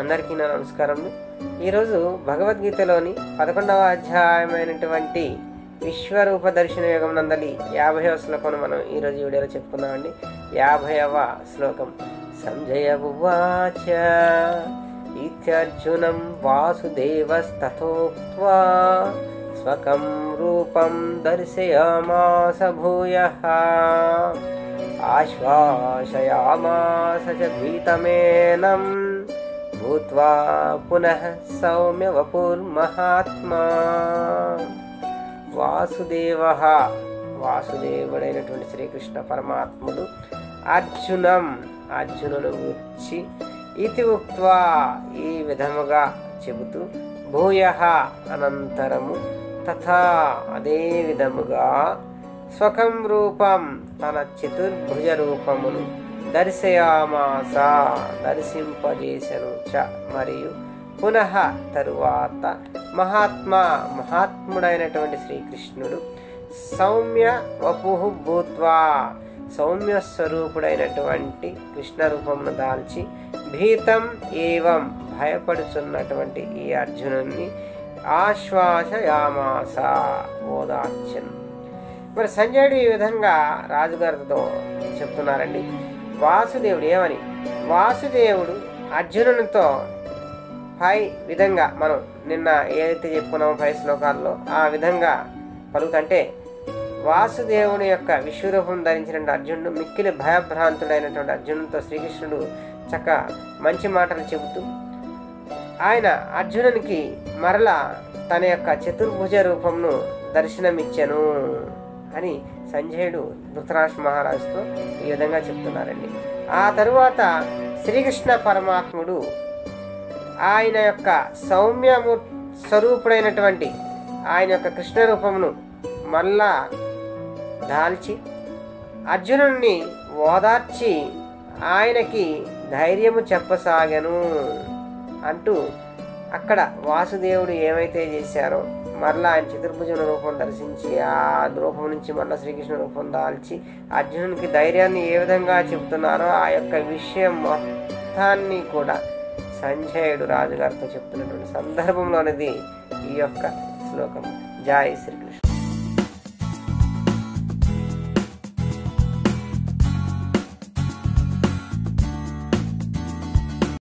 అందరికీ నా నమస్కారములు ఈరోజు భగవద్గీతలోని పదకొండవ అధ్యాయమైనటువంటి విశ్వరూప దర్శన యోగం నందలి యాభైవ శ్లోకం మనం ఈరోజు ఈ వీడియోలో చెప్పుకుందామండి యాభైవ శ్లోకం సంజయ ఉవాచ ఇత్యర్జునం వాసుదేవస్తథోక్త్వా స్వకం రూపం దర్శయామాస భూయః ఆశ్వాసయామాస చ భీతమేనం భూత్వా పునః సౌమ్య వపుర్మహాత్మా వాసుదేవ వాసుదేవుడైనటువంటి శ్రీకృష్ణ పరమాత్ముడు అర్జునం అర్జునును గుర్చి ఇది ఉక్త్వా ఈ విధముగా చెబుతూ భూయ అనంతరము తథా అదే విధముగా స్వకం రూపం తన చతుర్భుజ రూపమును దర్శయామాస దర్శింపజేసను చ మరియు పునః తరువాత మహాత్మా మహాత్ముడైనటువంటి శ్రీకృష్ణుడు సౌమ్య వపుహు భూత్వా సౌమ్య స్వరూపుడైనటువంటి కృష్ణ రూపమును దాల్చి భీతం ఏవం భయపడుచున్నటువంటి ఈ అర్జునుని ఆశ్వాసయామాస ఓదార్చన్ మరి సంజయుడు ఈ విధంగా రాజుగారితో చెప్తున్నారండి వాసుదేవుడు ఏమని వాసుదేవుడు అర్జునునితో పై విధంగా మనం నిన్న ఏదైతే చెప్పుకున్నామో పై శ్లోకాల్లో ఆ విధంగా పలుకుతంటే వాసుదేవుని యొక్క విశ్వరూపం ధరించినటువంటి అర్జునుడు మిక్కిలి భయభ్రాంతుడైనటువంటి అర్జునుడితో శ్రీకృష్ణుడు చక్క మంచి మాటలు చెబుతూ ఆయన అర్జునునికి మరలా తన యొక్క చతుర్భుజ రూపంను దర్శనమిచ్చెను అని సంజయుడు ధృతరాష్ట్ర మహారాజుతో ఈ విధంగా చెప్తున్నారండి ఆ తరువాత శ్రీకృష్ణ పరమాత్ముడు ఆయన యొక్క సౌమ్యము స్వరూపుడైనటువంటి ఆయన యొక్క కృష్ణ రూపమును మళ్ళా దాల్చి అర్జునుడిని ఓదార్చి ఆయనకి ధైర్యము చెప్పసాగను అంటూ అక్కడ వాసుదేవుడు ఏమైతే చేశారో మరలా ఆయన చతుర్భుజన రూపం దర్శించి ఆ రూపం నుంచి మరలా శ్రీకృష్ణ రూపం దాల్చి అర్జునునికి ధైర్యాన్ని ఏ విధంగా చెప్తున్నారో ఆ యొక్క విషయం మొత్తాన్ని కూడా సంజయుడు రాజుగారితో చెప్తున్నటువంటి సందర్భంలోనిది ఈ యొక్క శ్లోకం జై శ్రీకృష్ణ